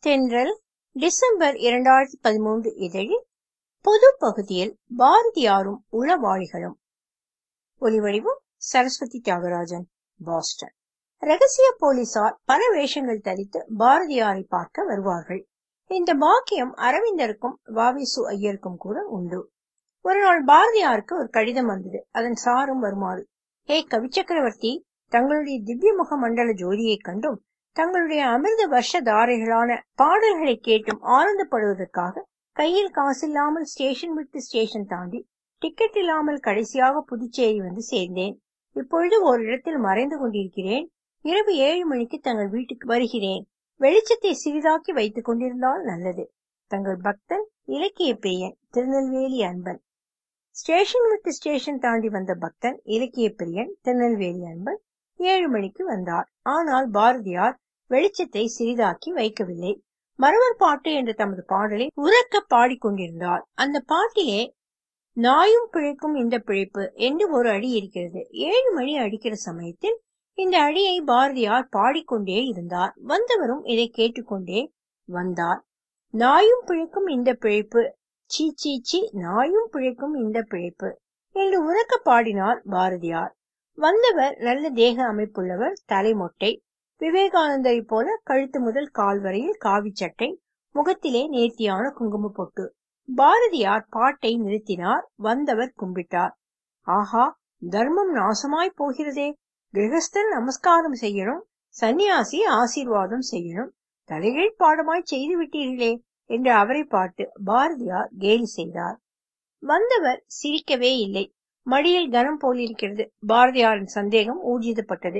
தென்றல் டிசம்பர் இரண்டாயிரத்தி பதிமூன்று இதழில் பொது பகுதியில் பாரதியாரும் உளவாளிகளும் ஒலிவடிவம் சரஸ்வதி தியாகராஜன் பாஸ்டன் ரகசிய போலீசார் பல வேஷங்கள் தரித்து பாரதியாரை பார்க்க வருவார்கள் இந்த பாக்கியம் அரவிந்தருக்கும் வாவிசு ஐயருக்கும் கூட உண்டு ஒரு நாள் பாரதியாருக்கு ஒரு கடிதம் வந்தது அதன் சாரும் வருமாறு ஹே கவிச்சக்கரவர்த்தி தங்களுடைய திவ்ய முக மண்டல ஜோதியைக் கண்டும் தங்களுடைய அமிர்த வருஷ தாரைகளான பாடல்களை கேட்டும் ஆனந்தப்படுவதற்காக கையில் காசில்லாமல் ஸ்டேஷன் விட்டு ஸ்டேஷன் தாண்டி டிக்கெட் இல்லாமல் கடைசியாக புதுச்சேரி வந்து சேர்ந்தேன் இப்பொழுது ஒரு இடத்தில் மறைந்து கொண்டிருக்கிறேன் இரவு ஏழு மணிக்கு தங்கள் வீட்டுக்கு வருகிறேன் வெளிச்சத்தை சிறிதாக்கி வைத்துக் கொண்டிருந்தால் நல்லது தங்கள் பக்தன் இலக்கிய பிரியன் திருநெல்வேலி அன்பன் ஸ்டேஷன் விட்டு ஸ்டேஷன் தாண்டி வந்த பக்தன் இலக்கிய பிரியன் திருநெல்வேலி அன்பன் ஏழு மணிக்கு வந்தார் ஆனால் பாரதியார் வெளிச்சத்தை சிறிதாக்கி வைக்கவில்லை மரவர் பாட்டு என்ற தமது பாடலை உறக்க பாடிக்கொண்டிருந்தார் அந்த பாட்டிலே நாயும் பிழைக்கும் இந்த பிழைப்பு என்று ஒரு அடி இருக்கிறது ஏழு மணி அடிக்கிற சமயத்தில் இந்த அடியை பாரதியார் பாடிக்கொண்டே இருந்தார் வந்தவரும் இதை கேட்டுக்கொண்டே வந்தார் நாயும் பிழைக்கும் இந்த பிழைப்பு சீ சீ சீ நாயும் பிழைக்கும் இந்த பிழைப்பு என்று உறக்க பாடினார் பாரதியார் வந்தவர் நல்ல தேக அமைப்புள்ளவர் தலைமொட்டை விவேகானந்தரை போல கழுத்து முதல் கால் வரையில் காவி சட்டை முகத்திலே நேர்த்தியான குங்கும பொட்டு பாரதியார் பாட்டை நிறுத்தினார் வந்தவர் கும்பிட்டார் ஆஹா தர்மம் நாசமாய் போகிறதே கிரகஸ்தன் நமஸ்காரம் செய்யணும் சன்னியாசி ஆசீர்வாதம் செய்யணும் தலைகீழ் பாடமாய் செய்து விட்டீர்களே என்று அவரை பார்த்து பாரதியார் கேலி செய்தார் வந்தவர் சிரிக்கவே இல்லை மடியில் கனம் போலிருக்கிறது பாரதியாரின் சந்தேகம் ஊர்ஜிதப்பட்டது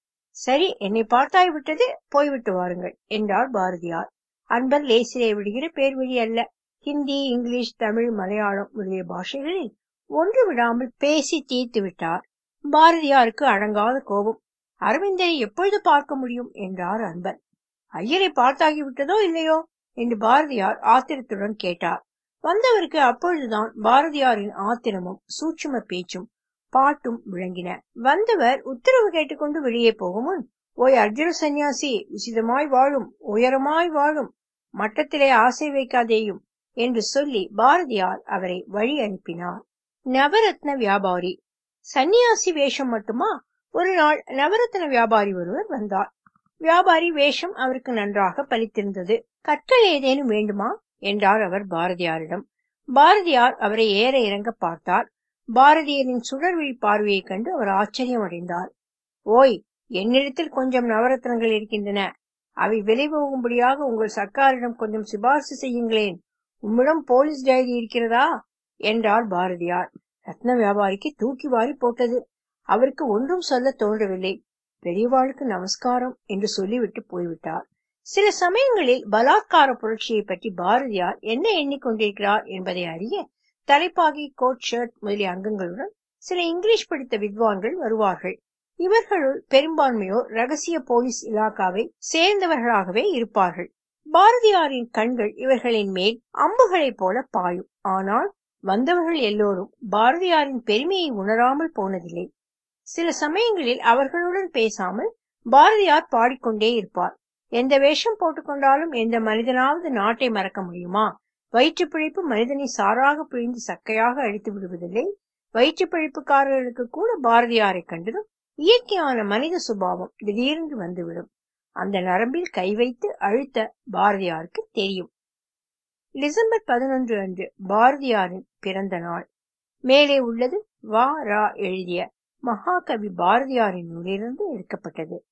சரி என்னை பார்த்தாய் விட்டது போய்விட்டு வாருங்கள் என்றார் பாரதியார் அன்பர் லேசிலே விடுகிற பேர் வழி அல்ல ஹிந்தி இங்கிலீஷ் தமிழ் மலையாளம் முதலிய பாஷைகளில் ஒன்று விடாமல் பேசி தீர்த்து விட்டார் பாரதியாருக்கு அடங்காத கோபம் அரவிந்தரை எப்பொழுது பார்க்க முடியும் என்றார் அன்பர் ஐயரை பார்த்தாகிவிட்டதோ இல்லையோ என்று பாரதியார் ஆத்திரத்துடன் கேட்டார் வந்தவருக்கு அப்பொழுதுதான் பாரதியாரின் ஆத்திரமும் சூட்சும பேச்சும் பாட்டும் விளங்கின வந்தவர் உத்தரவு கேட்டுக்கொண்டு வெளியே போகும் முன் ஓய் அர்ஜுன சந்நியாசி உசிதமாய் வாழும் உயரமாய் வாழும் மட்டத்திலே ஆசை வைக்காதேயும் என்று சொல்லி பாரதியார் அவரை வழி அனுப்பினார் நவரத்ன வியாபாரி சந்நியாசி வேஷம் மட்டுமா ஒரு நாள் நவரத்ன வியாபாரி ஒருவர் வந்தார் வியாபாரி வேஷம் அவருக்கு நன்றாக பலித்திருந்தது கற்கள் ஏதேனும் வேண்டுமா என்றார் அவர் பாரதியாரிடம் பாரதியார் அவரை ஏற இறங்க பார்த்தார் பாரதியரின் சுடர்விழி பார்வையைக் கண்டு அவர் ஆச்சரியம் அடைந்தார் ஓய் என்னிடத்தில் கொஞ்சம் நவரத்னங்கள் இருக்கின்றன அவை விலை போகும்படியாக உங்கள் சர்க்காரிடம் கொஞ்சம் சிபார்சு செய்யுங்களேன் உம்மிடம் போலீஸ் டைரி இருக்கிறதா என்றார் பாரதியார் ரத்ன வியாபாரிக்கு தூக்கி வாரி போட்டது அவருக்கு ஒன்றும் சொல்ல தோன்றவில்லை பெரியவாளுக்கு நமஸ்காரம் என்று சொல்லிவிட்டு போய்விட்டார் சில சமயங்களில் பலாத்கார புரட்சியை பற்றி பாரதியார் என்ன எண்ணிக்கொண்டிருக்கிறார் என்பதை அறிய தலைப்பாகை கோட் ஷர்ட் முதலிய அங்கங்களுடன் சில இங்கிலீஷ் படித்த வித்வான்கள் வருவார்கள் இவர்களுள் பெரும்பான்மையோர் ரகசிய போலீஸ் இலாக்காவை சேர்ந்தவர்களாகவே இருப்பார்கள் பாரதியாரின் கண்கள் இவர்களின் மேல் அம்புகளைப் போல பாயும் ஆனால் வந்தவர்கள் எல்லோரும் பாரதியாரின் பெருமையை உணராமல் போனதில்லை சில சமயங்களில் அவர்களுடன் பேசாமல் பாரதியார் பாடிக்கொண்டே இருப்பார் எந்த வேஷம் போட்டுக்கொண்டாலும் எந்த மனிதனாவது நாட்டை மறக்க முடியுமா வயிற்று பிழைப்பு மனிதனை சாராக பிழிந்து சக்கையாக அழித்து விடுவதில்லை வயிற்று பிழைப்புக்காரர்களுக்கு கூட பாரதியாரை கண்டதும் இயற்கையான மனித சுபாவம் திடீரென்று வந்துவிடும் அந்த நரம்பில் கை வைத்து அழுத்த பாரதியாருக்கு தெரியும் டிசம்பர் பதினொன்று அன்று பாரதியாரின் பிறந்த நாள் மேலே உள்ளது வா ரா எழுதிய மகாகவி பாரதியாரின் நூலிலிருந்து எடுக்கப்பட்டது